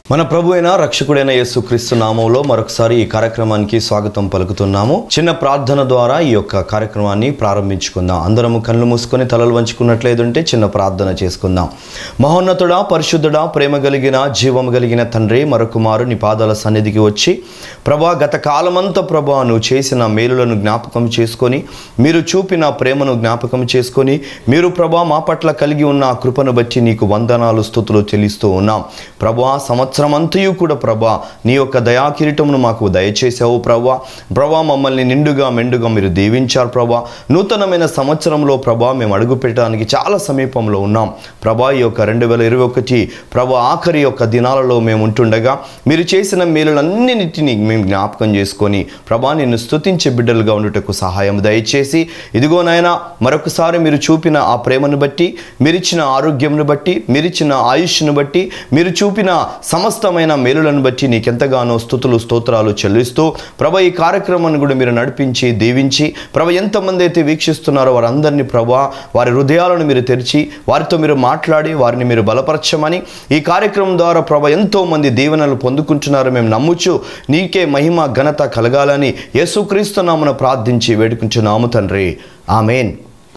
మన ప్రభు అయిన రక్షకుడైన యేసుక్రీస్తు నామంలో మరొకసారి ఈ కార్యక్రమానికి స్వాగతం పలుకుతున్నాము చిన్న ప్రార్థన ద్వారా ఈ యొక్క కార్యక్రమాన్ని ప్రారంభించుకుందాం అందరము కళ్ళు మూసుకొని తలలు వంచుకున్నట్లేదంటే చిన్న ప్రార్థన చేసుకుందాం మహోన్నతుడా పరిశుద్ధుడా ప్రేమ కలిగిన జీవం కలిగిన తండ్రి మరొకమారు నీ పాదాల సన్నిధికి వచ్చి ప్రభా గత కాలమంతా ప్రభా నువ్వు చేసిన మేలులను జ్ఞాపకం చేసుకొని మీరు చూపిన ప్రేమను జ్ఞాపకం చేసుకొని మీరు ప్రభా మా పట్ల కలిగి ఉన్న ఆ కృపను బట్టి నీకు వందనాలు స్థుతులు చెల్లిస్తూ ఉన్నాం ప్రభా సంవత్సరమంతయు కూడా ప్రభా నీ యొక్క దయా కిరీటమును మాకు దయచేసావు ప్రభా ప్రభా మమ్మల్ని నిండుగా మెండుగా మీరు దీవించారు ప్రభా నూతనమైన సంవత్సరంలో ప్రభా మేము అడుగు పెట్టడానికి చాలా సమీపంలో ఉన్నాం ప్రభా ఈ యొక్క రెండు వేల ఇరవై ఒకటి ప్రభా ఆఖరి యొక్క దినాలలో మేము ఉంటుండగా మీరు చేసిన మేలులన్నిటినీ మేము జ్ఞాపకం చేసుకొని ప్రభా నిన్ను స్తుతించే బిడ్డలుగా ఉండుటకు సహాయం దయచేసి ఇదిగో నాయన మరొకసారి మీరు చూపిన ఆ ప్రేమను బట్టి మీరిచ్చిన ఆరోగ్యంను బట్టి మీరిచ్చిన ఆయుష్ను బట్టి మీరు చూపిన సమస్తమైన మేలులను బట్టి నీకెంతగానో స్థుతులు స్తోత్రాలు చెల్లిస్తూ ప్రభ ఈ కార్యక్రమాన్ని కూడా మీరు నడిపించి దీవించి ప్రభ ఎంతమంది అయితే వీక్షిస్తున్నారో వారందరినీ ప్రభా వారి హృదయాలను మీరు తెరిచి వారితో మీరు మాట్లాడి వారిని మీరు బలపరచమని ఈ కార్యక్రమం ద్వారా ప్రభ ఎంతో మంది దీవెనలు పొందుకుంటున్నారు మేము నమ్ముచు నీకే మహిమ ఘనత కలగాలని యేసుక్రీస్తు నామన ప్రార్థించి వేడుకుంటున్నాము తండ్రి ఆమెన్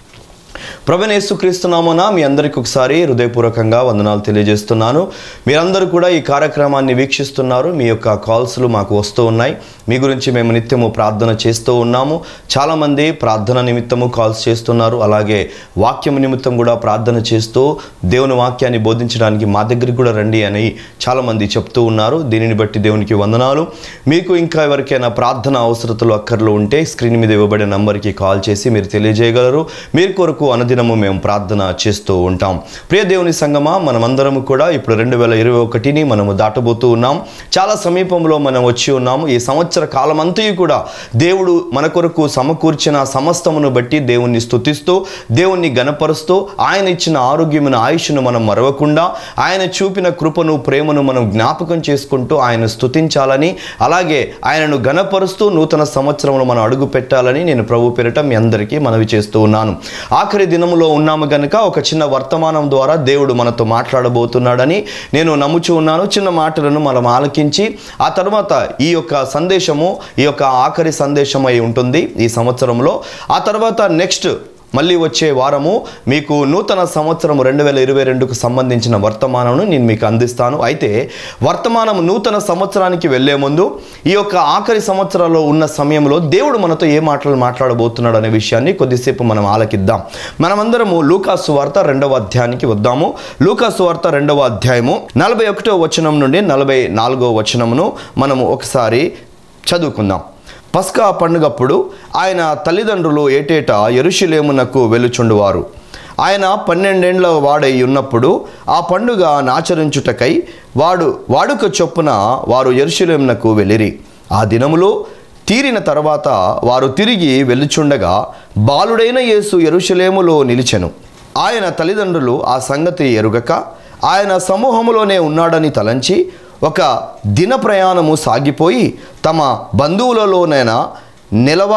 ప్రభనేసుక్రీస్తునామన మీ అందరికీ ఒకసారి హృదయపూర్వకంగా వందనాలు తెలియజేస్తున్నాను మీరందరూ కూడా ఈ కార్యక్రమాన్ని వీక్షిస్తున్నారు మీ యొక్క కాల్స్లు మాకు వస్తూ ఉన్నాయి మీ గురించి మేము నిత్యము ప్రార్థన చేస్తూ ఉన్నాము చాలామంది ప్రార్థన నిమిత్తము కాల్స్ చేస్తున్నారు అలాగే వాక్యం నిమిత్తం కూడా ప్రార్థన చేస్తూ దేవుని వాక్యాన్ని బోధించడానికి మా దగ్గరికి కూడా రండి అని చాలామంది చెప్తూ ఉన్నారు దీనిని బట్టి దేవునికి వందనాలు మీకు ఇంకా ఎవరికైనా ప్రార్థన అవసరతలు అక్కర్లు ఉంటే స్క్రీన్ మీద ఇవ్వబడిన నంబర్కి కాల్ చేసి మీరు తెలియజేయగలరు మీరు కొరకు అనుదినము మేము ప్రార్థన చేస్తూ ఉంటాం ప్రియ దేవుని సంగమా మనమందరము కూడా ఇప్పుడు రెండు వేల ఇరవై ఒకటిని మనము దాటబోతూ ఉన్నాం చాలా సమీపంలో మనం వచ్చి ఉన్నాము ఈ సంవత్సర కాలమంతయు కూడా దేవుడు మన కొరకు సమకూర్చిన సమస్తమును బట్టి దేవుణ్ణి స్తుతిస్తూ దేవుణ్ణి గనపరుస్తూ ఆయన ఇచ్చిన ఆరోగ్యమును ఆయుష్ను మనం మరవకుండా ఆయన చూపిన కృపను ప్రేమను మనం జ్ఞాపకం చేసుకుంటూ ఆయన స్తుతించాలని అలాగే ఆయనను గనపరుస్తూ నూతన సంవత్సరమును మనం అడుగు పెట్టాలని నేను ప్రభు పేరిట మీ అందరికీ మనవి చేస్తూ ఉన్నాను ఆఖరి దినములో ఉన్నాము గనుక ఒక చిన్న వర్తమానం ద్వారా దేవుడు మనతో మాట్లాడబోతున్నాడని నేను నమ్ముచూ ఉన్నాను చిన్న మాటలను మనం ఆలకించి ఆ తర్వాత ఈ యొక్క సందేశము ఈ యొక్క ఆఖరి సందేశం అయి ఉంటుంది ఈ సంవత్సరంలో ఆ తర్వాత నెక్స్ట్ మళ్ళీ వచ్చే వారము మీకు నూతన సంవత్సరం రెండు వేల ఇరవై రెండుకు సంబంధించిన వర్తమానమును నేను మీకు అందిస్తాను అయితే వర్తమానం నూతన సంవత్సరానికి వెళ్ళే ముందు ఈ యొక్క ఆఖరి సంవత్సరాల్లో ఉన్న సమయంలో దేవుడు మనతో ఏ మాటలు మాట్లాడబోతున్నాడు అనే విషయాన్ని కొద్దిసేపు మనం ఆలకిద్దాం మనమందరము లూకాసు వార్త రెండవ అధ్యాయానికి వద్దాము లూకాసు వార్త రెండవ అధ్యాయము నలభై ఒకటో వచనం నుండి నలభై నాలుగో వచనమును మనము ఒకసారి చదువుకుందాం పస్కా పండుగప్పుడు ఆయన తల్లిదండ్రులు ఏటేటా ఎరుషులేమునకు వెలుచుండువారు ఆయన పన్నెండేండ్ల వాడై ఉన్నప్పుడు ఆ పండుగ నాచరించుటకై వాడు వాడుక చొప్పున వారు ఎరుషులేమునకు వెళ్ళిరి ఆ దినములో తీరిన తర్వాత వారు తిరిగి వెళ్ళుచుండగా బాలుడైన యేసు ఎరుషలేములో నిలిచెను ఆయన తల్లిదండ్రులు ఆ సంగతి ఎరుగక ఆయన సమూహములోనే ఉన్నాడని తలంచి ఒక దిన ప్రయాణము సాగిపోయి తమ బంధువులలోనైనా నిలవ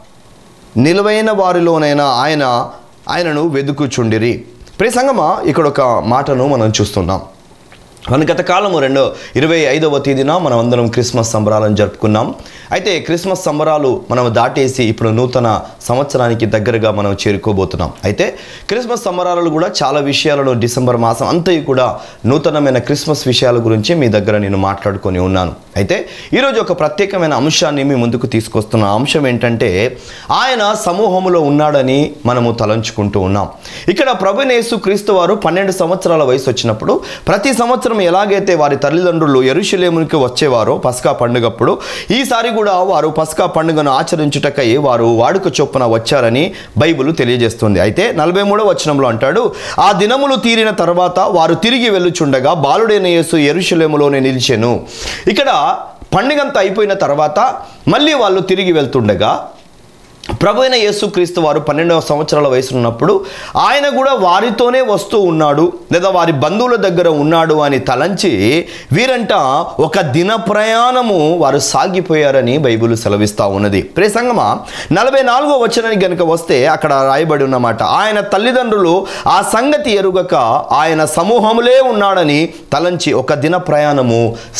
నిలువైన వారిలోనైనా ఆయన ఆయనను వెతుకుచుండిరి ప్రియ సంగమా ఇక్కడ ఒక మాటను మనం చూస్తున్నాం మన గత కాలము రెండో ఇరవై ఐదవ తేదీన మనం అందరం క్రిస్మస్ సంబరాలను జరుపుకున్నాం అయితే క్రిస్మస్ సంబరాలు మనం దాటేసి ఇప్పుడు నూతన సంవత్సరానికి దగ్గరగా మనం చేరుకోబోతున్నాం అయితే క్రిస్మస్ సంబరాలు కూడా చాలా విషయాలను డిసెంబర్ మాసం అంతా కూడా నూతనమైన క్రిస్మస్ విషయాల గురించి మీ దగ్గర నేను మాట్లాడుకొని ఉన్నాను అయితే ఈరోజు ఒక ప్రత్యేకమైన అంశాన్ని మీ ముందుకు తీసుకొస్తున్న అంశం ఏంటంటే ఆయన సమూహములో ఉన్నాడని మనము తలంచుకుంటూ ఉన్నాం ఇక్కడ ప్రభునేసు క్రీస్తు వారు పన్నెండు సంవత్సరాల వయసు వచ్చినప్పుడు ప్రతి సంవత్సరం ఎలాగైతే వారి తల్లిదండ్రులు ఎరుషులేమునికి వచ్చేవారో పస్కా పండుగప్పుడు ఈసారి కూడా వారు పస్కా పండుగను ఆచరించుటకై వారు వాడుక చొప్పున వచ్చారని బైబిల్ తెలియజేస్తుంది అయితే నలభై మూడవ వచనంలో అంటాడు ఆ దినములు తీరిన తర్వాత వారు తిరిగి వెళ్ళుచుండగా బాలుడైన యేసు ఎరుషులేములోనే నిలిచెను ఇక్కడ పండుగంతా అయిపోయిన తర్వాత మళ్ళీ వాళ్ళు తిరిగి వెళ్తుండగా ప్రభు అయిన యేసుక్రీస్తు వారు పన్నెండవ సంవత్సరాల వయసు ఉన్నప్పుడు ఆయన కూడా వారితోనే వస్తూ ఉన్నాడు లేదా వారి బంధువుల దగ్గర ఉన్నాడు అని తలంచి వీరంట ఒక దిన ప్రయాణము వారు సాగిపోయారని బైబిల్ సెలవిస్తూ ఉన్నది ప్రే సంగమా నలభై నాలుగో వచనానికి గనుక వస్తే అక్కడ రాయబడి ఉన్నమాట ఆయన తల్లిదండ్రులు ఆ సంగతి ఎరుగక ఆయన సమూహములే ఉన్నాడని తలంచి ఒక దిన ప్రయాణము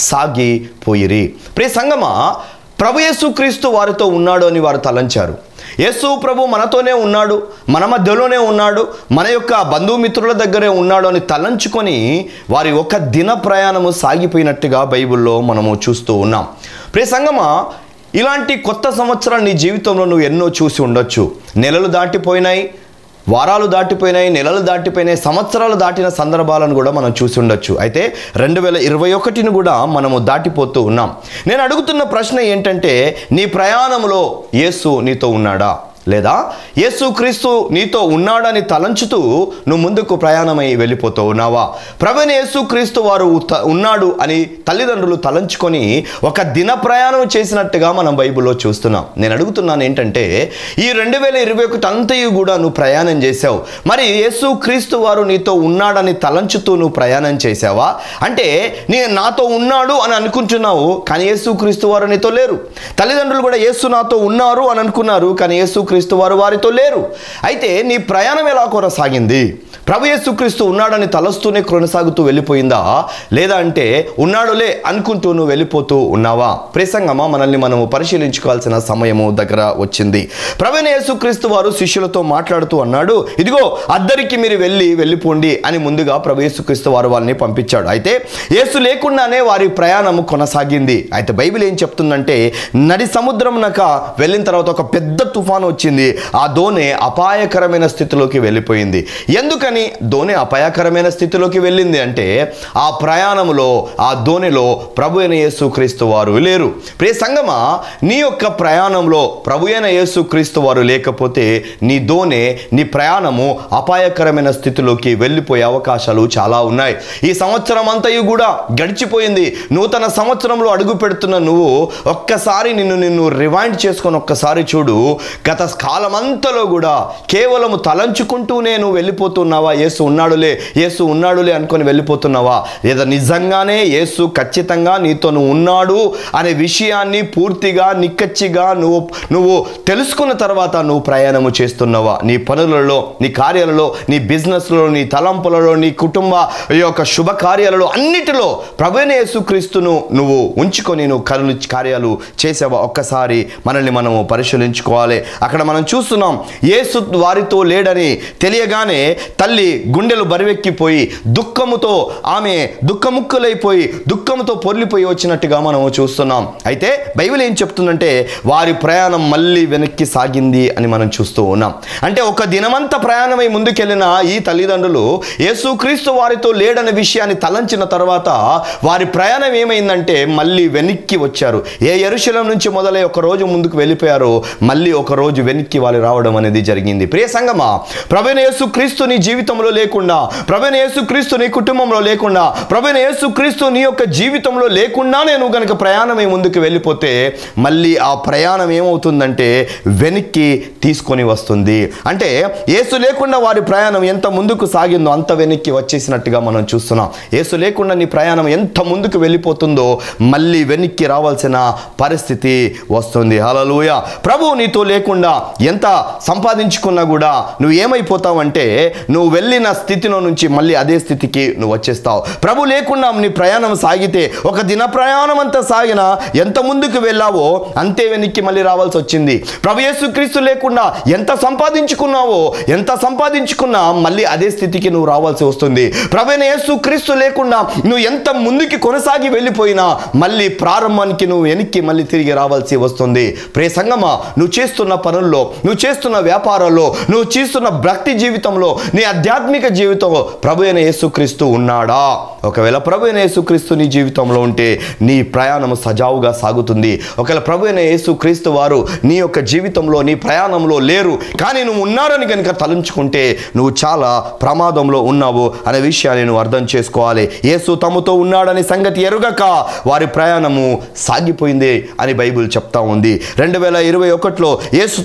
సాగిపోయిరి ప్రే సంగమా ప్రభు యేసుక్రీస్తు వారితో ఉన్నాడు అని వారు తలంచారు యేసు ప్రభు మనతోనే ఉన్నాడు మన మధ్యలోనే ఉన్నాడు మన యొక్క బంధుమిత్రుల దగ్గరే ఉన్నాడు అని తలంచుకొని వారి ఒక దిన ప్రయాణము సాగిపోయినట్టుగా బైబిల్లో మనము చూస్తూ ఉన్నాం ప్రే సంగమా ఇలాంటి కొత్త సంవత్సరాలు నీ జీవితంలో నువ్వు ఎన్నో చూసి ఉండొచ్చు నెలలు దాటిపోయినాయి వారాలు దాటిపోయినాయి నెలలు దాటిపోయినాయి సంవత్సరాలు దాటిన సందర్భాలను కూడా మనం చూసి ఉండొచ్చు అయితే రెండు వేల ఇరవై ఒకటిని కూడా మనము దాటిపోతూ ఉన్నాం నేను అడుగుతున్న ప్రశ్న ఏంటంటే నీ ప్రయాణంలో యేసు నీతో ఉన్నాడా లేదా యేసుక్రీస్తు నీతో ఉన్నాడని తలంచుతూ నువ్వు ముందుకు ప్రయాణమై వెళ్ళిపోతూ ఉన్నావా ప్రవీణ యేసుక్రీస్తు వారు త- ఉన్నాడు అని తల్లిదండ్రులు తలంచుకొని ఒక దిన ప్రయాణం చేసినట్టుగా మనం బైబిల్లో చూస్తున్నాం నేను అడుగుతున్నాను ఏంటంటే ఈ రెండు వేల ఇరవై ఒకటి అంతయు కూడా నువ్వు ప్రయాణం చేసావు మరి యేసుక్రీస్తు వారు నీతో ఉన్నాడని తలంచుతూ నువ్వు ప్రయాణం చేసావా అంటే నీ నాతో ఉన్నాడు అని అనుకుంటున్నావు కానీ యేసుక్రీస్తు వారు నీతో లేరు తల్లిదండ్రులు కూడా యేసు నాతో ఉన్నారు అని అనుకున్నారు కానీ యేసుక్రీస్తు వారు వారితో లేరు అయితే నీ ప్రయాణం ఎలా కొనసాగింది ప్రభు యేసుక్రీస్తు ఉన్నాడని తలస్తూనే కొనసాగుతూ వెళ్ళిపోయిందా లేదా అంటే ఉన్నాడులే అనుకుంటూ నువ్వు వెళ్ళిపోతూ ఉన్నావా ప్రసంగమా మనల్ని మనము పరిశీలించుకోవాల్సిన సమయము దగ్గర వచ్చింది ప్రవీణ యేసుక్రీస్తు వారు శిష్యులతో మాట్లాడుతూ అన్నాడు ఇదిగో అద్దరికి మీరు వెళ్ళి వెళ్ళిపోండి అని ముందుగా ప్రభు యేసుక్రీస్తు వారు వాళ్ళని పంపించాడు అయితే యేసు లేకుండానే వారి ప్రయాణము కొనసాగింది అయితే బైబిల్ ఏం చెప్తుందంటే నడి సముద్రంనక వెళ్ళిన తర్వాత ఒక పెద్ద తుఫాను వచ్చింది ఆ దోణి అపాయకరమైన స్థితిలోకి వెళ్ళిపోయింది ఎందుకని దోణి అపాయకరమైన స్థితిలోకి వెళ్ళింది అంటే ఆ ప్రయాణములో ఆ దోణిలో ప్రభు అయిన యేసుక్రీస్తు వారు లేరు ప్రియ సంగమా నీ యొక్క ప్రయాణంలో ప్రభు అయిన యేసుక్రీస్తు వారు లేకపోతే నీ దోణి నీ ప్రయాణము అపాయకరమైన స్థితిలోకి వెళ్ళిపోయే అవకాశాలు చాలా ఉన్నాయి ఈ సంవత్సరం అంతయు కూడా గడిచిపోయింది నూతన సంవత్సరంలో అడుగు పెడుతున్న నువ్వు ఒక్కసారి నిన్ను నిన్ను రివైండ్ చేసుకొని ఒక్కసారి చూడు గత కాలమంతలో కూడా కేవలము తలంచుకుంటూనే నువ్వు వెళ్ళిపోతున్నావా యేసు ఉన్నాడులే యేసు ఉన్నాడులే అనుకొని వెళ్ళిపోతున్నావా లేదా నిజంగానే యేసు ఖచ్చితంగా నీతో నువ్వు ఉన్నాడు అనే విషయాన్ని పూర్తిగా నిక్కచ్చిగా నువ్వు నువ్వు తెలుసుకున్న తర్వాత నువ్వు ప్రయాణము చేస్తున్నావా నీ పనులలో నీ కార్యాలలో నీ బిజినెస్లో నీ తలంపులలో నీ కుటుంబ యొక్క శుభ కార్యాలలో అన్నిటిలో ప్రభువైన యేసుక్రీస్తును నువ్వు ఉంచుకొని నువ్వు కరులు కార్యాలు చేసావా ఒక్కసారి మనల్ని మనము పరిశీలించుకోవాలి అక్కడ మనం చూస్తున్నాం యేసు వారితో లేడని తెలియగానే తల్లి గుండెలు బరివెక్కిపోయి దుఃఖముతో ఆమె దుఃఖముక్కులైపోయి దుఃఖముతో పొర్లిపోయి వచ్చినట్టుగా మనం చూస్తున్నాం అయితే బైబిల్ ఏం చెప్తుందంటే వారి ప్రయాణం మళ్ళీ వెనక్కి సాగింది అని మనం చూస్తూ ఉన్నాం అంటే ఒక దినమంతా ప్రయాణమై ముందుకెళ్ళిన ఈ తల్లిదండ్రులు యేసుక్రీస్తు వారితో లేడనే విషయాన్ని తలంచిన తర్వాత వారి ప్రయాణం ఏమైందంటే మళ్ళీ వెనక్కి వచ్చారు ఏ ఎరుశలం నుంచి మొదలై ఒక రోజు ముందుకు వెళ్ళిపోయారో మళ్ళీ ఒక రోజు వెనక్కి వాళ్ళు రావడం అనేది జరిగింది ప్రియ సంగమా ప్రవీణ యేసు క్రీస్తు నీ జీవితంలో లేకుండా ప్రవీణ యేసు క్రీస్తు నీ కుటుంబంలో లేకుండా ప్రవీణ యేసు క్రీస్తు నీ యొక్క జీవితంలో లేకుండా నేను కనుక ప్రయాణమై ముందుకు వెళ్ళిపోతే మళ్ళీ ఆ ప్రయాణం ఏమవుతుందంటే వెనక్కి తీసుకొని వస్తుంది అంటే యేసు లేకుండా వారి ప్రయాణం ఎంత ముందుకు సాగిందో అంత వెనక్కి వచ్చేసినట్టుగా మనం చూస్తున్నాం యేసు లేకుండా నీ ప్రయాణం ఎంత ముందుకు వెళ్ళిపోతుందో మళ్ళీ వెనక్కి రావాల్సిన పరిస్థితి వస్తుంది హలలుయ ప్రభు నీతో లేకుండా ఎంత సంపాదించుకున్నా కూడా నువ్వు ఏమైపోతావంటే నువ్వు వెళ్ళిన స్థితిలో నుంచి మళ్ళీ అదే స్థితికి నువ్వు వచ్చేస్తావు ప్రభు లేకుండా నీ ప్రయాణం సాగితే ఒక దిన ప్రయాణం అంతా సాగినా ఎంత ముందుకు వెళ్ళావో అంతే వెనక్కి మళ్ళీ రావాల్సి వచ్చింది ప్రభు యేసుక్రీస్తు లేకుండా ఎంత సంపాదించుకున్నావో ఎంత సంపాదించుకున్నా మళ్ళీ అదే స్థితికి నువ్వు రావాల్సి వస్తుంది ప్రభు యేసుక్రీస్తు లేకుండా నువ్వు ఎంత ముందుకి కొనసాగి వెళ్ళిపోయినా మళ్ళీ ప్రారంభానికి నువ్వు వెనక్కి మళ్ళీ తిరిగి రావాల్సి వస్తుంది ప్రే సంగమా నువ్వు చేస్తున్న పనుల్లో నువ్వు చేస్తున్న వ్యాపారాల్లో నువ్వు చేస్తున్న భక్తి జీవితంలో నీ ఆధ్యాత్మిక జీవితంలో ప్రభు అయిన యేసుక్రీస్తు ఉన్నాడా ఒకవేళ ప్రభు అయిన యేసుక్రీస్తు నీ జీవితంలో ఉంటే నీ ప్రయాణం సజావుగా సాగుతుంది ఒకవేళ ప్రభు అయిన యేసుక్రీస్తు వారు నీ యొక్క జీవితంలో నీ ప్రయాణంలో లేరు కానీ నువ్వు ఉన్నారని కనుక తలంచుకుంటే నువ్వు చాలా ప్రమాదంలో ఉన్నావు అనే విషయాన్ని నువ్వు అర్థం చేసుకోవాలి యేసు తమతో ఉన్నాడని సంగతి ఎరుగక వారి ప్రయాణము సాగిపోయింది అని బైబిల్ చెప్తా ఉంది రెండు వేల ఇరవై ఒకటిలో యేసుతో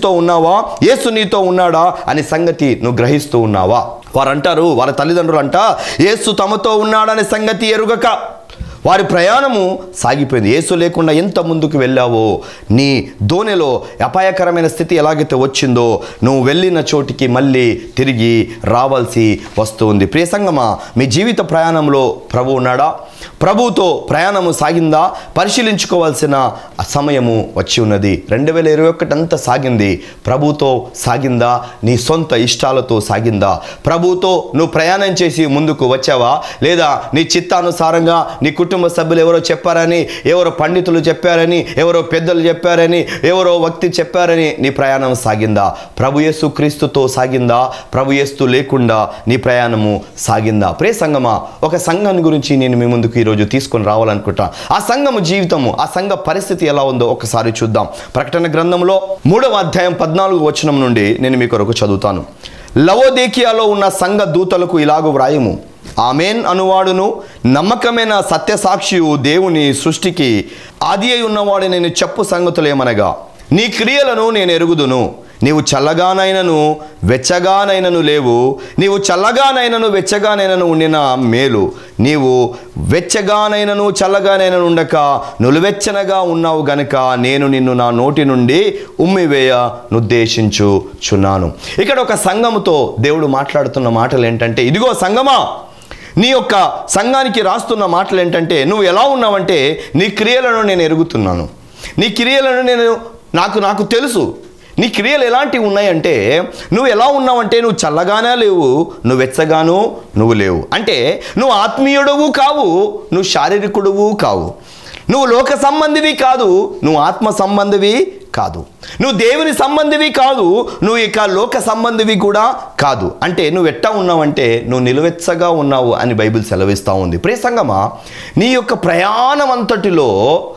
నీతో ఉన్నావా యేసు నీతో ఉన్నాడా అనే సంగతి నువ్వు గ్రహిస్తూ ఉన్నావా వారు అంటారు వాళ్ళ తల్లిదండ్రులు అంట యేసు తమతో ఉన్నాడనే సంగతి ఎరుగక వారి ప్రయాణము సాగిపోయింది యేసు లేకుండా ఎంత ముందుకు వెళ్ళావో నీ దోణిలో అపాయకరమైన స్థితి ఎలాగైతే వచ్చిందో నువ్వు వెళ్ళిన చోటికి మళ్ళీ తిరిగి రావాల్సి వస్తుంది ప్రియ సంగమా మీ జీవిత ప్రయాణంలో ప్రభు ఉన్నాడా ప్రభువుతో ప్రయాణము సాగిందా పరిశీలించుకోవాల్సిన సమయము వచ్చి ఉన్నది రెండు వేల ఇరవై ఒకటి అంతా సాగింది ప్రభుతో సాగిందా నీ సొంత ఇష్టాలతో సాగిందా ప్రభుతో నువ్వు ప్రయాణం చేసి ముందుకు వచ్చావా లేదా నీ చిత్తానుసారంగా నీ కుటుంబ సభ్యులు ఎవరో చెప్పారని ఎవరో పండితులు చెప్పారని ఎవరో పెద్దలు చెప్పారని ఎవరో వ్యక్తి చెప్పారని నీ ప్రయాణం సాగిందా ప్రభు యేసు క్రీస్తుతో సాగిందా ప్రభు యేస్తు లేకుండా నీ ప్రయాణము సాగిందా ప్రే సంగమా ఒక సంఘాన్ని గురించి నేను మీ ముందుకు ఈరోజు తీసుకొని రావాలనుకుంటా ఆ సంఘము జీవితము ఆ సంఘ పరిస్థితి ఎలా ఉందో ఒకసారి చూద్దాం ప్రకటన గ్రంథంలో మూడవ అధ్యాయం పద్నాలుగు వచనం నుండి నేను మీ కొరకు చదువుతాను లవోదేకియాలో ఉన్న సంఘ దూతలకు ఇలాగ వ్రాయము ఆమెన్ అనువాడును నమ్మకమైన సత్యసాక్షియు దేవుని సృష్టికి ఆది అయి ఉన్నవాడు నేను చెప్పు సంగతులేమనగా నీ క్రియలను నేను ఎరుగుదును నీవు చల్లగానైనను వెచ్చగానైనను లేవు నీవు చల్లగానైనను వెచ్చగానైనను ఉండిన మేలు నీవు వెచ్చగానైనను చల్లగానైనను ఉండక నులువెచ్చనగా ఉన్నావు గనుక నేను నిన్ను నా నోటి నుండి ఉమ్మివేయ నుద్దేశించుచున్నాను ఇక్కడ ఒక సంఘముతో దేవుడు మాట్లాడుతున్న మాటలు ఏంటంటే ఇదిగో సంగమా నీ యొక్క సంఘానికి రాస్తున్న మాటలు ఏంటంటే నువ్వు ఎలా ఉన్నావంటే నీ క్రియలను నేను ఎరుగుతున్నాను నీ క్రియలను నేను నాకు నాకు తెలుసు నీ క్రియలు ఎలాంటివి ఉన్నాయంటే నువ్వు ఎలా ఉన్నావంటే నువ్వు చల్లగానే లేవు నువ్వు వెచ్చగాను నువ్వు లేవు అంటే నువ్వు ఆత్మీయుడవు కావు నువ్వు శారీరకుడువు కావు నువ్వు లోక సంబంధివి కాదు నువ్వు ఆత్మ సంబంధివి కాదు నువ్వు దేవుని సంబంధివి కాదు నువ్వు ఇక లోక సంబంధివి కూడా కాదు అంటే నువ్వు ఎట్టా ఉన్నావంటే నువ్వు నిలువెచ్చగా ఉన్నావు అని బైబిల్ సెలవిస్తూ ఉంది ప్రియ సంగమా నీ యొక్క ప్రయాణం అంతటిలో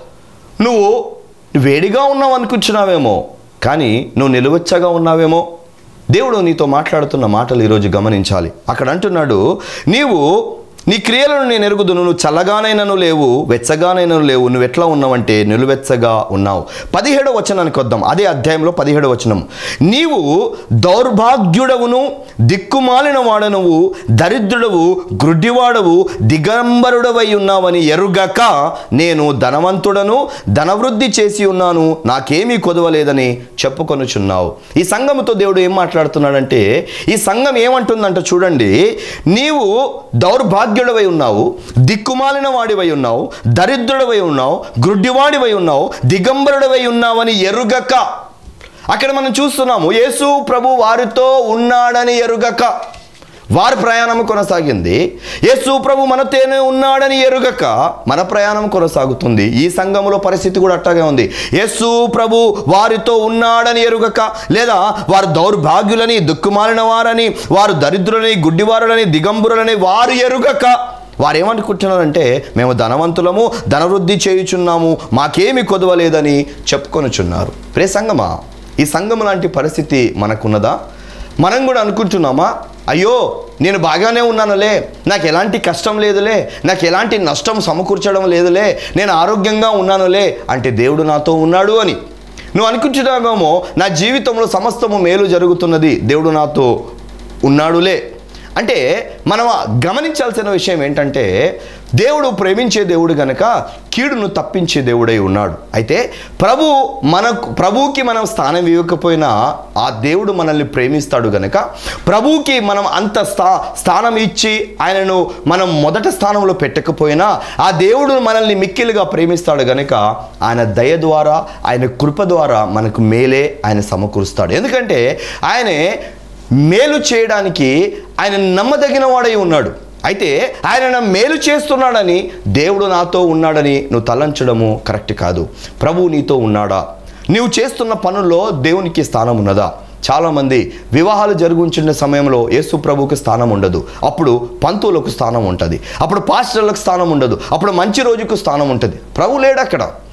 నువ్వు వేడిగా ఉన్నావు అనుకుంటున్నావేమో కానీ నువ్వు నిలువెచ్చగా ఉన్నావేమో దేవుడు నీతో మాట్లాడుతున్న మాటలు ఈరోజు గమనించాలి అక్కడ అంటున్నాడు నీవు నీ క్రియలను నేను ఎరుగుదును నువ్వు చల్లగానైనను లేవు వెచ్చగానైనను లేవు నువ్వు ఎట్లా ఉన్నావంటే నిలువెచ్చగా ఉన్నావు పదిహేడవ వచనానికి వద్దాం అదే అధ్యాయంలో పదిహేడవ వచనం నీవు దౌర్భాగ్యుడవును దిక్కుమాలిన వాడనువు దరిద్రుడవు గ్రుడ్డివాడవు దిగంబరుడవై ఉన్నావని ఎరుగక నేను ధనవంతుడను ధనవృద్ధి చేసి ఉన్నాను నాకేమీ కొదవలేదని చెప్పుకొనుచున్నావు ఈ సంఘముతో దేవుడు ఏం మాట్లాడుతున్నాడంటే ఈ సంఘం ఏమంటుందంట చూడండి నీవు దౌర్భాగ్యుడవై ఉన్నావు దిక్కుమాలిన వాడివై ఉన్నావు దరిద్రుడవై ఉన్నావు గ్రుడ్డివాడివై ఉన్నావు దిగంబరుడవై ఉన్నావని ఎరుగక అక్కడ మనం చూస్తున్నాము యేసు ప్రభు వారితో ఉన్నాడని ఎరుగక వారి ప్రయాణం కొనసాగింది యేసు ప్రభు మనతోనే ఉన్నాడని ఎరుగక మన ప్రయాణం కొనసాగుతుంది ఈ సంఘములో పరిస్థితి కూడా అట్టాగే ఉంది యేసు ప్రభు వారితో ఉన్నాడని ఎరుగక లేదా వారు దౌర్భాగ్యులని దుక్కుమాలిన వారని వారు దరిద్రులని గుడ్డివారులని దిగంబరులని వారు ఎరుగక వారు ఏమనుకుంటున్నారంటే మేము ధనవంతులము ధనవృద్ధి చేయుచున్నాము మాకేమి కొదవలేదని చెప్పుకొనుచున్నారు ప్రే సంగమా ఈ సంఘం లాంటి పరిస్థితి మనకున్నదా మనం కూడా అనుకుంటున్నామా అయ్యో నేను బాగానే ఉన్నానులే నాకు ఎలాంటి కష్టం లేదులే నాకు ఎలాంటి నష్టం సమకూర్చడం లేదులే నేను ఆరోగ్యంగా ఉన్నానులే అంటే దేవుడు నాతో ఉన్నాడు అని నువ్వు అనుకుంటున్నావేమో నా జీవితంలో సమస్తము మేలు జరుగుతున్నది దేవుడు నాతో ఉన్నాడులే అంటే మనం గమనించాల్సిన విషయం ఏంటంటే దేవుడు ప్రేమించే దేవుడు గనక కీడును తప్పించే దేవుడై ఉన్నాడు అయితే ప్రభు మనకు ప్రభువుకి మనం స్థానం ఇవ్వకపోయినా ఆ దేవుడు మనల్ని ప్రేమిస్తాడు గనక ప్రభువుకి మనం అంత స్థా స్థానం ఇచ్చి ఆయనను మనం మొదట స్థానంలో పెట్టకపోయినా ఆ దేవుడు మనల్ని మిక్కిలుగా ప్రేమిస్తాడు గనక ఆయన దయ ద్వారా ఆయన కృప ద్వారా మనకు మేలే ఆయన సమకూరుస్తాడు ఎందుకంటే ఆయనే మేలు చేయడానికి ఆయన నమ్మదగిన వాడై ఉన్నాడు అయితే ఆయన నా మేలు చేస్తున్నాడని దేవుడు నాతో ఉన్నాడని నువ్వు తలంచడము కరెక్ట్ కాదు ప్రభువు నీతో ఉన్నాడా నీవు చేస్తున్న పనుల్లో దేవునికి స్థానం ఉన్నదా చాలామంది వివాహాలు జరుగుంచిన సమయంలో యేసు ప్రభువుకి స్థానం ఉండదు అప్పుడు పంతువులకు స్థానం ఉంటుంది అప్పుడు పాస్టర్లకు స్థానం ఉండదు అప్పుడు మంచి రోజుకు స్థానం ఉంటుంది ప్రభు లేడు అక్కడ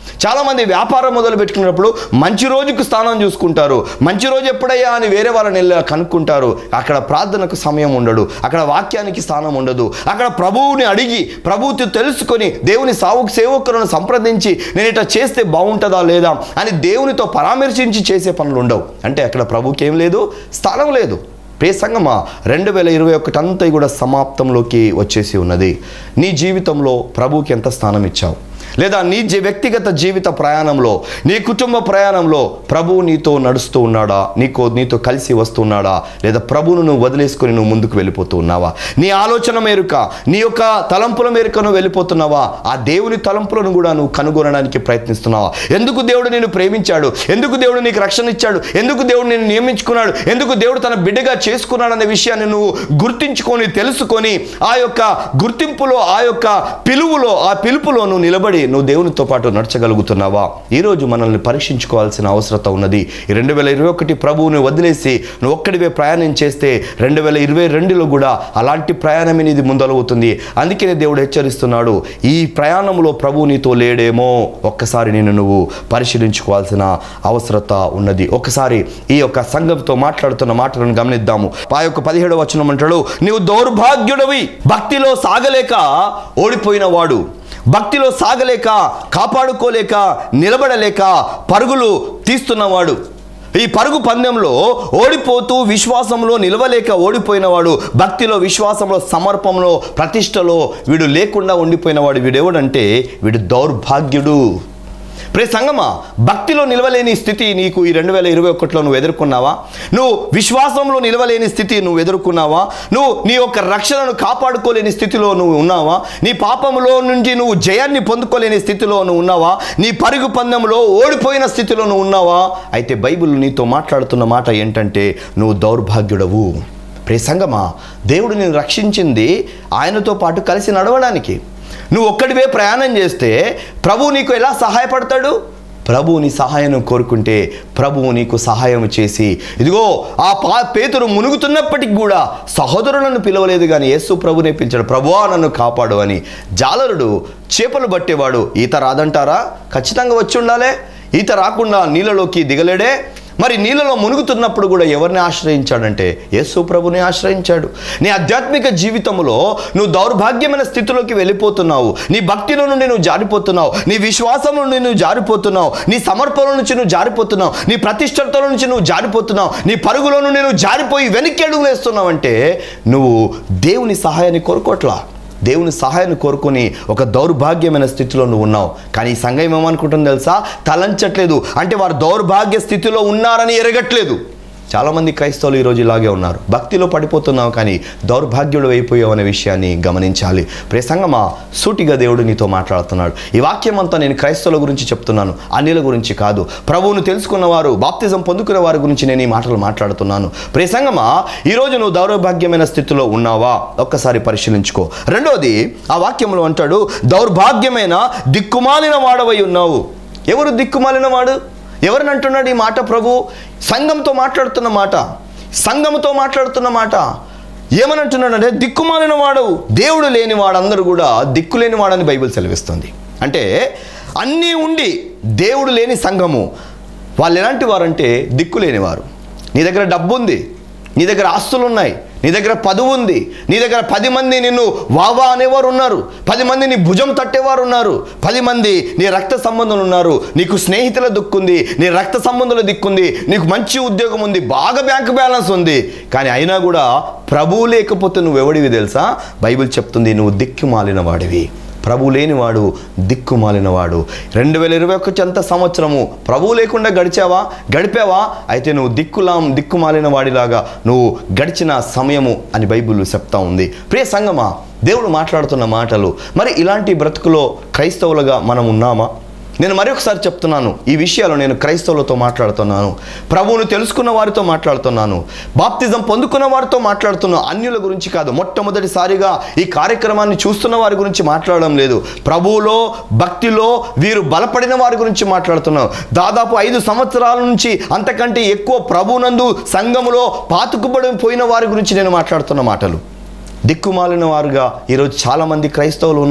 చాలామంది వ్యాపారం మొదలు పెట్టుకున్నప్పుడు మంచి రోజుకు స్థానం చూసుకుంటారు మంచి రోజు ఎప్పుడయ్యా అని వేరే వాళ్ళని వెళ్ళి కనుక్కుంటారు అక్కడ ప్రార్థనకు సమయం ఉండడు అక్కడ వాక్యానికి స్థానం ఉండదు అక్కడ ప్రభువుని అడిగి ప్రభువుతో తెలుసుకొని దేవుని సావుకు సేవకులను సంప్రదించి నేను ఇట్లా చేస్తే బాగుంటుందా లేదా అని దేవునితో పరామర్శించి చేసే పనులు ఉండవు అంటే అక్కడ ప్రభుకి ఏం లేదు స్థానం లేదు ప్రియ సంగమా రెండు వేల ఇరవై ఒకటి అంతా కూడా సమాప్తంలోకి వచ్చేసి ఉన్నది నీ జీవితంలో ప్రభువుకి ఎంత స్థానం ఇచ్చావు లేదా నీ జీ వ్యక్తిగత జీవిత ప్రయాణంలో నీ కుటుంబ ప్రయాణంలో ప్రభువు నీతో నడుస్తూ ఉన్నాడా నీకో నీతో కలిసి వస్తున్నాడా లేదా ప్రభువును నువ్వు వదిలేసుకొని నువ్వు ముందుకు వెళ్ళిపోతూ ఉన్నావా నీ ఆలోచన మేరుక నీ యొక్క తలంపుల మేరుక నువ్వు వెళ్ళిపోతున్నావా ఆ దేవుని తలంపులను కూడా నువ్వు కనుగొనడానికి ప్రయత్నిస్తున్నావా ఎందుకు దేవుడు నేను ప్రేమించాడు ఎందుకు దేవుడు నీకు రక్షణ ఇచ్చాడు ఎందుకు దేవుడు నేను నియమించుకున్నాడు ఎందుకు దేవుడు తన బిడ్డగా చేసుకున్నాడు అనే విషయాన్ని నువ్వు గుర్తించుకొని తెలుసుకొని ఆ యొక్క గుర్తింపులో ఆ యొక్క పిలువులో ఆ పిలుపులో నువ్వు నిలబడి నువ్వు దేవునితో పాటు నడచగలుగుతున్నావా ఈరోజు మనల్ని పరీక్షించుకోవాల్సిన అవసరత ఉన్నది ఈ రెండు వేల ఇరవై ఒకటి ప్రభువుని వదిలేసి నువ్వు ఒక్కడివే ప్రయాణం చేస్తే రెండు వేల ఇరవై రెండులో కూడా అలాంటి ప్రయాణమే నీది ముందలవుతుంది అందుకనే దేవుడు హెచ్చరిస్తున్నాడు ఈ ప్రయాణంలో ప్రభు నీతో లేడేమో ఒక్కసారి నేను నువ్వు పరిశీలించుకోవాల్సిన అవసరత ఉన్నది ఒకసారి ఈ యొక్క సంఘంతో మాట్లాడుతున్న మాటలను గమనిద్దాము ఆ యొక్క పదిహేడవ వచనం అంటాడు నీవు దౌర్భాగ్యుడవి భక్తిలో సాగలేక ఓడిపోయిన వాడు భక్తిలో సాగలేక కాపాడుకోలేక నిలబడలేక పరుగులు తీస్తున్నవాడు ఈ పరుగు పందెంలో ఓడిపోతూ విశ్వాసంలో నిలవలేక ఓడిపోయినవాడు భక్తిలో విశ్వాసంలో సమర్పంలో ప్రతిష్టలో వీడు లేకుండా ఉండిపోయినవాడు వీడెవడంటే వీడు దౌర్భాగ్యుడు ప్రే సంగమా భక్తిలో నిలవలేని స్థితి నీకు ఈ రెండు వేల ఇరవై ఒకటిలో నువ్వు ఎదుర్కొన్నావా నువ్వు విశ్వాసంలో నిలవలేని స్థితి నువ్వు ఎదుర్కొన్నావా నువ్వు నీ యొక్క రక్షణను కాపాడుకోలేని స్థితిలో నువ్వు ఉన్నావా నీ పాపములో నుంచి నువ్వు జయాన్ని పొందుకోలేని స్థితిలో నువ్వు ఉన్నావా నీ పరుగు పందెంలో ఓడిపోయిన స్థితిలో నువ్వు ఉన్నావా అయితే బైబిల్ నీతో మాట్లాడుతున్న మాట ఏంటంటే నువ్వు దౌర్భాగ్యుడవు ప్రే సంగమా దేవుడు నేను రక్షించింది ఆయనతో పాటు కలిసి నడవడానికి నువ్వు ఒక్కడివే ప్రయాణం చేస్తే ప్రభువు నీకు ఎలా సహాయపడతాడు ప్రభువు నీ సహాయం కోరుకుంటే ప్రభువు నీకు సహాయం చేసి ఇదిగో ఆ పా పేతురు మునుగుతున్నప్పటికి కూడా సహోదరులను పిలవలేదు కానీ యేసు ప్రభునే పిలిచాడు ప్రభువా నన్ను కాపాడు అని జాలరుడు చేపలు పట్టేవాడు ఈత రాదంటారా ఖచ్చితంగా వచ్చి ఉండాలే ఈత రాకుండా నీళ్ళలోకి దిగలేడే మరి నీళ్ళలో మునుగుతున్నప్పుడు కూడా ఎవరిని ఆశ్రయించాడంటే యేసు ప్రభుని ఆశ్రయించాడు నీ ఆధ్యాత్మిక జీవితంలో నువ్వు దౌర్భాగ్యమైన స్థితిలోకి వెళ్ళిపోతున్నావు నీ భక్తిలో నుండి నువ్వు జారిపోతున్నావు నీ విశ్వాసం నుండి నువ్వు జారిపోతున్నావు నీ సమర్పణ నుంచి నువ్వు జారిపోతున్నావు నీ ప్రతిష్టతల నుంచి నువ్వు జారిపోతున్నావు నీ పరుగులో నుండి నువ్వు జారిపోయి వెనక్కి అడుగులు వేస్తున్నావు అంటే నువ్వు దేవుని సహాయాన్ని కోరుకోట్లా దేవుని సహాయాన్ని కోరుకొని ఒక దౌర్భాగ్యమైన స్థితిలో నువ్వు ఉన్నావు కానీ ఈ సంఘం ఏమనుకుంటుంది తెలుసా తలంచట్లేదు అంటే వారు దౌర్భాగ్య స్థితిలో ఉన్నారని ఎరగట్లేదు చాలామంది క్రైస్తవులు ఈరోజు ఇలాగే ఉన్నారు భక్తిలో పడిపోతున్నావు కానీ దౌర్భాగ్యుడు అయిపోయావు అనే విషయాన్ని గమనించాలి ప్రే సంగమా సూటిగా దేవుడు నీతో మాట్లాడుతున్నాడు ఈ వాక్యం అంతా నేను క్రైస్తవుల గురించి చెప్తున్నాను అన్యుల గురించి కాదు ప్రభువును తెలుసుకున్న వారు బాప్తిజం పొందుకున్న వారి గురించి నేను ఈ మాటలు మాట్లాడుతున్నాను ప్రే సంగమా ఈరోజు నువ్వు దౌర్భాగ్యమైన స్థితిలో ఉన్నావా ఒక్కసారి పరిశీలించుకో రెండోది ఆ వాక్యంలో అంటాడు దౌర్భాగ్యమైన దిక్కుమాలిన వాడవై ఉన్నావు ఎవరు దిక్కుమాలిన వాడు ఎవరిని అంటున్నాడు ఈ మాట ప్రభు సంఘంతో మాట్లాడుతున్న మాట సంఘంతో మాట్లాడుతున్న మాట ఏమని అంటున్నాడంటే దిక్కుమాలిన వాడు దేవుడు లేని వాడందరూ కూడా దిక్కు లేని వాడని బైబిల్ సెలవిస్తుంది అంటే అన్నీ ఉండి దేవుడు లేని సంఘము వాళ్ళు ఎలాంటి వారంటే దిక్కు లేనివారు నీ దగ్గర డబ్బు ఉంది నీ దగ్గర ఆస్తులు ఉన్నాయి నీ దగ్గర పదువు ఉంది నీ దగ్గర పది మంది నిన్ను వావా అనేవారు ఉన్నారు పది మంది నీ భుజం తట్టేవారు ఉన్నారు పది మంది నీ రక్త సంబంధులు ఉన్నారు నీకు స్నేహితుల దిక్కుంది నీ రక్త సంబంధుల దిక్కుంది నీకు మంచి ఉద్యోగం ఉంది బాగా బ్యాంక్ బ్యాలెన్స్ ఉంది కానీ అయినా కూడా ప్రభువు లేకపోతే నువ్వు ఎవడివి తెలుసా బైబిల్ చెప్తుంది నువ్వు దిక్కుమాలిన వాడివి ప్రభు లేనివాడు దిక్కుమాలినవాడు రెండు వేల ఇరవై ఒకటి అంత సంవత్సరము ప్రభువు లేకుండా గడిచావా గడిపావా అయితే నువ్వు దిక్కులాం దిక్కుమాలిన వాడిలాగా నువ్వు గడిచిన సమయము అని బైబిల్ చెప్తా ఉంది ప్రియ సంగమా దేవుడు మాట్లాడుతున్న మాటలు మరి ఇలాంటి బ్రతుకులో క్రైస్తవులుగా మనం ఉన్నామా నేను మరొకసారి చెప్తున్నాను ఈ విషయాలు నేను క్రైస్తవులతో మాట్లాడుతున్నాను ప్రభువును తెలుసుకున్న వారితో మాట్లాడుతున్నాను బాప్తిజం పొందుకున్న వారితో మాట్లాడుతున్నాను అన్యుల గురించి కాదు మొట్టమొదటిసారిగా ఈ కార్యక్రమాన్ని చూస్తున్న వారి గురించి మాట్లాడడం లేదు ప్రభువులో భక్తిలో వీరు బలపడిన వారి గురించి మాట్లాడుతున్నాం దాదాపు ఐదు సంవత్సరాల నుంచి అంతకంటే ఎక్కువ ప్రభునందు సంఘములో పాతుకుబడి పోయిన వారి గురించి నేను మాట్లాడుతున్న మాటలు దిక్కుమాలిన వారుగా ఈరోజు చాలామంది క్రైస్తవులు ఉన్నారు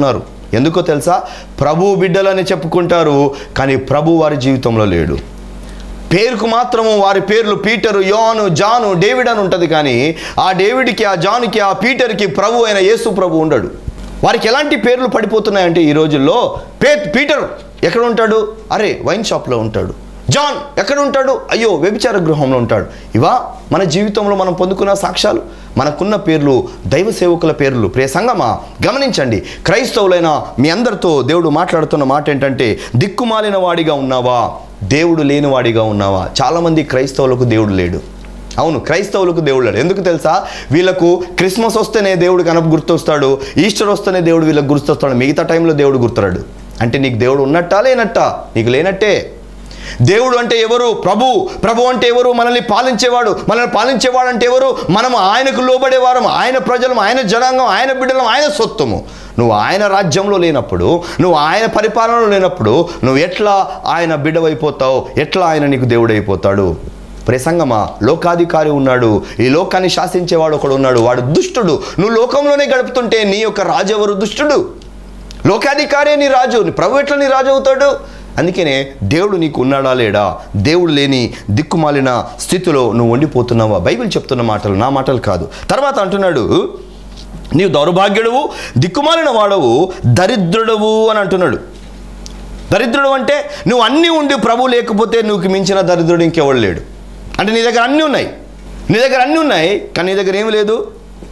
ఎందుకో తెలుసా ప్రభు బిడ్డలని చెప్పుకుంటారు కానీ ప్రభు వారి జీవితంలో లేడు పేరుకు మాత్రము వారి పేర్లు పీటరు యోను జాను డేవిడ్ అని ఉంటుంది కానీ ఆ డేవిడ్కి ఆ జాన్కి ఆ పీటర్కి ప్రభు అయిన యేసు ప్రభు ఉండడు వారికి ఎలాంటి పేర్లు పడిపోతున్నాయంటే ఈ రోజుల్లో పే పీటర్ ఎక్కడ ఉంటాడు అరే వైన్ షాప్లో ఉంటాడు జాన్ ఎక్కడ ఉంటాడు అయ్యో వ్యభిచార గృహంలో ఉంటాడు ఇవా మన జీవితంలో మనం పొందుకున్న సాక్ష్యాలు మనకున్న పేర్లు దైవ సేవకుల పేర్లు ప్రియ సంగమా గమనించండి క్రైస్తవులైన మీ అందరితో దేవుడు మాట్లాడుతున్న మాట ఏంటంటే దిక్కుమాలిన వాడిగా ఉన్నావా దేవుడు లేనివాడిగా ఉన్నావా చాలామంది క్రైస్తవులకు దేవుడు లేడు అవును క్రైస్తవులకు దేవుడు లేడు ఎందుకు తెలుసా వీళ్ళకు క్రిస్మస్ వస్తేనే దేవుడు కనుక గుర్తొస్తాడు ఈస్టర్ వస్తేనే దేవుడు వీళ్ళకి గుర్తొస్తాడు మిగతా టైంలో దేవుడు గుర్తురాడు అంటే నీకు దేవుడు ఉన్నట్టా లేనట్టా నీకు లేనట్టే దేవుడు అంటే ఎవరు ప్రభు ప్రభు అంటే ఎవరు మనల్ని పాలించేవాడు మనల్ని పాలించేవాడు అంటే ఎవరు మనం ఆయనకు లోబడేవారం ఆయన ప్రజలం ఆయన జనాంగం ఆయన బిడ్డలం ఆయన సొత్తుము నువ్వు ఆయన రాజ్యంలో లేనప్పుడు నువ్వు ఆయన పరిపాలనలో లేనప్పుడు నువ్వు ఎట్లా ఆయన బిడ్డవైపోతావు ఎట్లా ఆయన నీకు దేవుడైపోతాడు ప్రసంగమా లోకాధికారి ఉన్నాడు ఈ లోకాన్ని శాసించేవాడు ఒకడు ఉన్నాడు వాడు దుష్టుడు నువ్వు లోకంలోనే గడుపుతుంటే నీ యొక్క రాజు ఎవరు దుష్టుడు లోకాధికారే నీ రాజు నీ ప్రభు ఎట్లా నీ రాజు అవుతాడు అందుకనే దేవుడు నీకు ఉన్నాడా లేడా దేవుడు లేని దిక్కుమాలిన స్థితిలో నువ్వు ఉండిపోతున్నావా బైబిల్ చెప్తున్న మాటలు నా మాటలు కాదు తర్వాత అంటున్నాడు నీవు దౌర్భాగ్యుడవు దిక్కుమాలిన వాడవు దరిద్రుడవు అని అంటున్నాడు దరిద్రుడు అంటే నువ్వు అన్నీ ఉండి ప్రభు లేకపోతే నువ్వు మించిన దరిద్రుడు ఇంకెవడు లేడు అంటే నీ దగ్గర అన్నీ ఉన్నాయి నీ దగ్గర అన్నీ ఉన్నాయి కానీ నీ దగ్గర ఏమి లేదు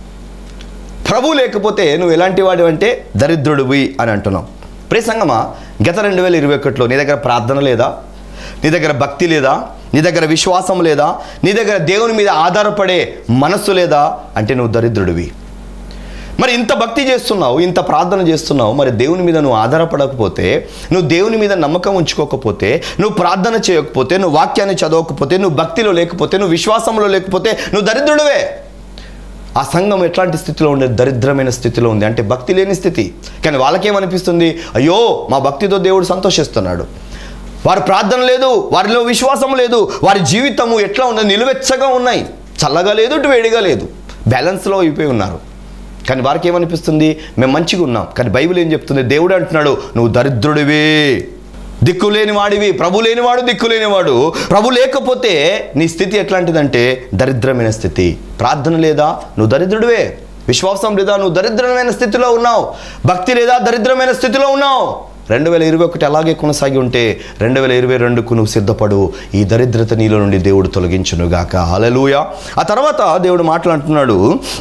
ప్రభు లేకపోతే నువ్వు ఎలాంటి వాడు అంటే దరిద్రుడివి అని అంటున్నావు ప్రే సంగమా గత రెండు వేల ఇరవై ఒకటిలో నీ దగ్గర ప్రార్థన లేదా నీ దగ్గర భక్తి లేదా నీ దగ్గర విశ్వాసం లేదా నీ దగ్గర దేవుని మీద ఆధారపడే మనస్సు లేదా అంటే నువ్వు దరిద్రుడివి మరి ఇంత భక్తి చేస్తున్నావు ఇంత ప్రార్థన చేస్తున్నావు మరి దేవుని మీద నువ్వు ఆధారపడకపోతే నువ్వు దేవుని మీద నమ్మకం ఉంచుకోకపోతే నువ్వు ప్రార్థన చేయకపోతే నువ్వు వాక్యాన్ని చదవకపోతే నువ్వు భక్తిలో లేకపోతే నువ్వు విశ్వాసంలో లేకపోతే నువ్వు దరిద్రుడివే ఆ సంఘం ఎట్లాంటి స్థితిలో ఉండే దరిద్రమైన స్థితిలో ఉంది అంటే భక్తి లేని స్థితి కానీ వాళ్ళకేమనిపిస్తుంది అయ్యో మా భక్తితో దేవుడు సంతోషిస్తున్నాడు వారి ప్రార్థన లేదు వారిలో విశ్వాసం లేదు వారి జీవితము ఎట్లా ఉన్నది నిలువెచ్చగా ఉన్నాయి చల్లగా లేదు ఇటు వేడిగా లేదు బ్యాలెన్స్లో అయిపోయి ఉన్నారు కానీ వారికి ఏమనిపిస్తుంది మేము మంచిగా ఉన్నాం కానీ బైబిల్ ఏం చెప్తుంది దేవుడు అంటున్నాడు నువ్వు దరిద్రుడివి దిక్కు లేనివాడివి ప్రభు లేనివాడు దిక్కు లేనివాడు ప్రభు లేకపోతే నీ స్థితి ఎట్లాంటిదంటే దరిద్రమైన స్థితి ప్రార్థన లేదా నువ్వు దరిద్రుడివే విశ్వాసం లేదా నువ్వు దరిద్రమైన స్థితిలో ఉన్నావు భక్తి లేదా దరిద్రమైన స్థితిలో ఉన్నావు రెండు వేల ఇరవై ఒకటి అలాగే కొనసాగి ఉంటే రెండు వేల ఇరవై రెండుకు నువ్వు సిద్ధపడు ఈ దరిద్రత నీలో నుండి దేవుడు తొలగించునుగాక హలలుయ ఆ తర్వాత దేవుడు మాట్లాడుతున్నాడు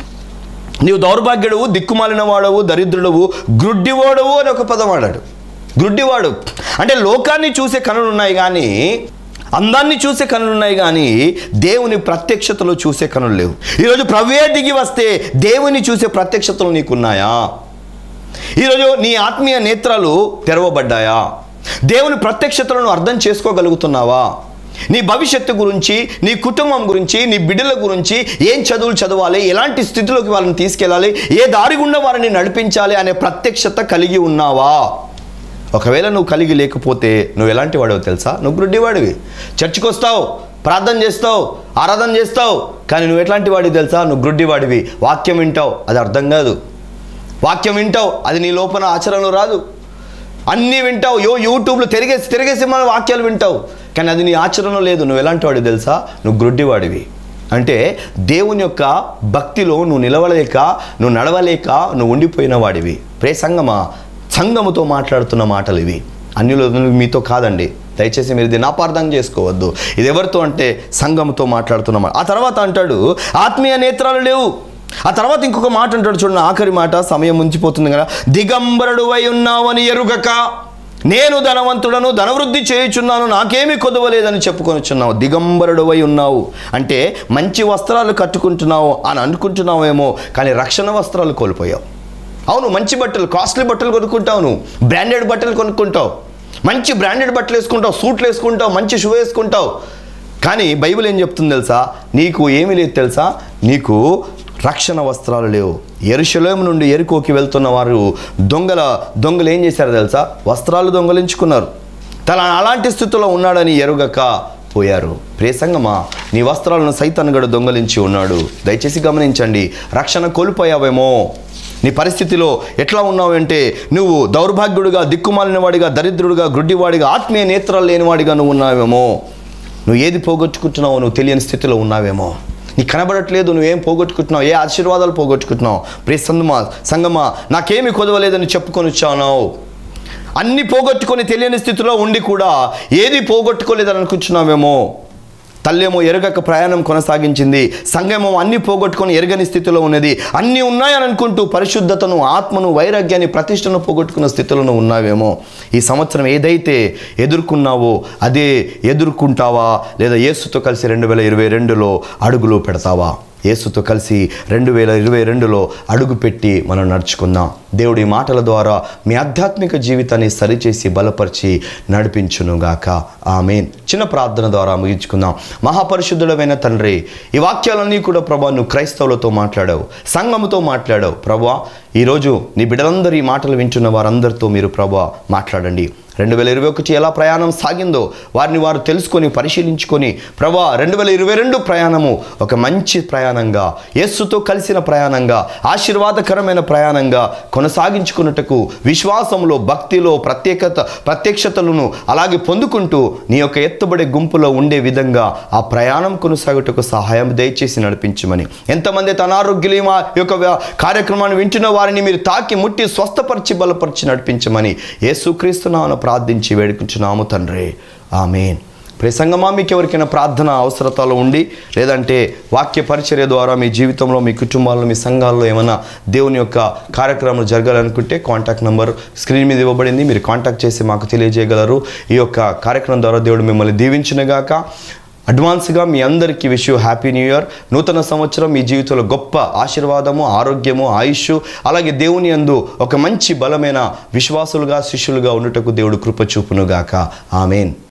నీవు దౌర్భాగ్యుడవు దిక్కుమాలిన వాడవు దరిద్రుడవు గ్రుడ్డివాడవు అని ఒక పదం వాడాడు గ్రుడ్డివాడు అంటే లోకాన్ని చూసే కనులు ఉన్నాయి కానీ అందాన్ని చూసే కనులు ఉన్నాయి కానీ దేవుని ప్రత్యక్షతలో చూసే కనులు లేవు ఈరోజు ప్రవే దిగి వస్తే దేవుని చూసే ప్రత్యక్షతలు నీకున్నాయా ఈరోజు నీ ఆత్మీయ నేత్రాలు తెరవబడ్డాయా దేవుని ప్రత్యక్షతలను అర్థం చేసుకోగలుగుతున్నావా నీ భవిష్యత్తు గురించి నీ కుటుంబం గురించి నీ బిడ్డల గురించి ఏం చదువులు చదవాలి ఎలాంటి స్థితిలోకి వాళ్ళని తీసుకెళ్ళాలి ఏ దారి గుండా వారిని నడిపించాలి అనే ప్రత్యక్షత కలిగి ఉన్నావా ఒకవేళ నువ్వు కలిగి లేకపోతే నువ్వు ఎలాంటి వాడవు తెలుసా నువ్వు గుడ్డివాడివి చర్చికి వస్తావు ప్రార్థన చేస్తావు ఆరాధన చేస్తావు కానీ నువ్వు ఎట్లాంటి వాడివి తెలుసా నువ్వు గుడ్డివాడివి వాక్యం వింటావు అది అర్థం కాదు వాక్యం వింటావు అది నీ లోపల ఆచరణలో రాదు అన్నీ వింటావు యో యూట్యూబ్లో తిరిగేసి తిరిగేసి మన వాక్యాలు వింటావు కానీ అది నీ ఆచరణలో లేదు నువ్వు ఎలాంటి వాడివి తెలుసా నువ్వు గ్రుడ్డివాడివి అంటే దేవుని యొక్క భక్తిలో నువ్వు నిలవలేక నువ్వు నడవలేక నువ్వు ఉండిపోయిన వాడివి ప్రే సంగమా సంగముతో మాట్లాడుతున్న మాటలు ఇవి అన్యులు మీతో కాదండి దయచేసి మీరు దీన్ని అపార్థం చేసుకోవద్దు ఇది ఎవరితో అంటే సంఘంతో మాట్లాడుతున్న మాట ఆ తర్వాత అంటాడు ఆత్మీయ నేత్రాలు లేవు ఆ తర్వాత ఇంకొక మాట అంటాడు చూడండి ఆఖరి మాట సమయం ఉంచిపోతుంది కదా దిగంబరుడు అయి ఉన్నావని ఎరుగక నేను ధనవంతుడను ధనవృద్ధి చేయుచున్నాను నాకేమీ కొదవలేదని చెప్పుకొనిచున్నావు దిగంబరుడు అయి ఉన్నావు అంటే మంచి వస్త్రాలు కట్టుకుంటున్నావు అని అనుకుంటున్నావేమో కానీ రక్షణ వస్త్రాలు కోల్పోయావు అవును మంచి బట్టలు కాస్ట్లీ బట్టలు కొనుక్కుంటావు నువ్వు బ్రాండెడ్ బట్టలు కొనుక్కుంటావు మంచి బ్రాండెడ్ బట్టలు వేసుకుంటావు సూట్లు వేసుకుంటావు మంచి షూ వేసుకుంటావు కానీ బైబిల్ ఏం చెప్తుంది తెలుసా నీకు ఏమీ లేదు తెలుసా నీకు రక్షణ వస్త్రాలు లేవు ఎరుషలేము నుండి ఎరుకోకి వెళ్తున్న వారు దొంగల దొంగలు ఏం చేశారు తెలుసా వస్త్రాలు దొంగలించుకున్నారు తన అలాంటి స్థితిలో ఉన్నాడని ఎరుగక పోయారు ప్రేసంగమా నీ వస్త్రాలను సైతాన్ గడు దొంగలించి ఉన్నాడు దయచేసి గమనించండి రక్షణ కోల్పోయావేమో నీ పరిస్థితిలో ఎట్లా ఉన్నావు అంటే నువ్వు దౌర్భాగ్యుడిగా దిక్కుమాలిన వాడిగా దరిద్రుడిగా గుడ్డివాడిగా ఆత్మీయ నేత్రాలు లేనివాడిగా నువ్వు ఉన్నావేమో నువ్వు ఏది పోగొట్టుకుంటున్నావో నువ్వు తెలియని స్థితిలో ఉన్నావేమో నీకు కనబడట్లేదు నువ్వేం పోగొట్టుకుంటున్నావు ఏ ఆశీర్వాదాలు పోగొట్టుకుంటున్నావు ప్రియ సంగమా సంగమా నాకేమి కొదవలేదని చెప్పుకొని వచ్చావు అన్ని పోగొట్టుకొని తెలియని స్థితిలో ఉండి కూడా ఏది పోగొట్టుకోలేదని అనుకుంటున్నావేమో తల్లేమో ఎరగక ప్రయాణం కొనసాగించింది సంఘమో అన్ని పోగొట్టుకొని ఎరగని స్థితిలో ఉన్నది అన్నీ ఉన్నాయని అనుకుంటూ పరిశుద్ధతను ఆత్మను వైరాగ్యాన్ని ప్రతిష్టను పోగొట్టుకున్న స్థితిలో ఉన్నావేమో ఈ సంవత్సరం ఏదైతే ఎదుర్కొన్నావో అదే ఎదుర్కొంటావా లేదా యేసుతో కలిసి రెండు వేల ఇరవై రెండులో అడుగులు పెడతావా యేసుతో కలిసి రెండు వేల ఇరవై రెండులో అడుగుపెట్టి మనం నడుచుకుందాం దేవుడి మాటల ద్వారా మీ ఆధ్యాత్మిక జీవితాన్ని సరిచేసి బలపరిచి నడిపించునుగాక ఆమెన్ చిన్న ప్రార్థన ద్వారా ముగించుకుందాం మహాపరిశుద్ధుడమైన తండ్రి ఈ వాక్యాలన్నీ కూడా ప్రభా నువ్వు క్రైస్తవులతో మాట్లాడావు సంఘముతో మాట్లాడావు ప్రభా ఈరోజు నీ బిడ్డలందరూ ఈ మాటలు వింటున్న వారందరితో మీరు ప్రభా మాట్లాడండి రెండు వేల ఇరవై ఒకటి ఎలా ప్రయాణం సాగిందో వారిని వారు తెలుసుకొని పరిశీలించుకొని ప్రభా రెండు వేల ఇరవై రెండు ప్రయాణము ఒక మంచి ప్రయాణంగా యేస్సుతో కలిసిన ప్రయాణంగా ఆశీర్వాదకరమైన ప్రయాణంగా కొనసాగించుకున్నట్టుకు విశ్వాసంలో భక్తిలో ప్రత్యేకత ప్రత్యక్షతలను అలాగే పొందుకుంటూ నీ యొక్క ఎత్తుబడే గుంపులో ఉండే విధంగా ఆ ప్రయాణం కొనసాగుటకు సహాయం దయచేసి నడిపించమని ఎంతమంది తన ఆరోగ్యులు మా యొక్క వ్య- కార్యక్రమాన్ని వింటున్న వారిని మీరు తాకి ముట్టి స్వస్థపరిచి బలపరిచి నడిపించమని యేసుక్రీస్తునామను ప్రార్థించి వేడుకుంటున్నాము తండ్రి ఆమెన్ ప్రసంగమా మీకు ఎవరికైనా ప్రార్థన అవసరతలు ఉండి లేదంటే వాక్య పరిచర్య ద్వారా మీ జీవితంలో మీ కుటుంబాల్లో మీ సంఘాల్లో ఏమైనా దేవుని యొక్క కార్యక్రమాలు జరగాలనుకుంటే కాంటాక్ట్ నెంబర్ స్క్రీన్ మీద ఇవ్వబడింది మీరు కాంటాక్ట్ చేసి మాకు తెలియజేయగలరు ఈ యొక్క కార్యక్రమం ద్వారా దేవుడు మిమ్మల్ని దీవించినగాక అడ్వాన్స్గా మీ అందరికీ విష్ హ్యాపీ న్యూ ఇయర్ నూతన సంవత్సరం మీ జీవితంలో గొప్ప ఆశీర్వాదము ఆరోగ్యము ఆయుష్ అలాగే దేవుని యందు ఒక మంచి బలమైన విశ్వాసులుగా శిష్యులుగా ఉండుటకు దేవుడు కృప చూపునుగాక ఆమెన్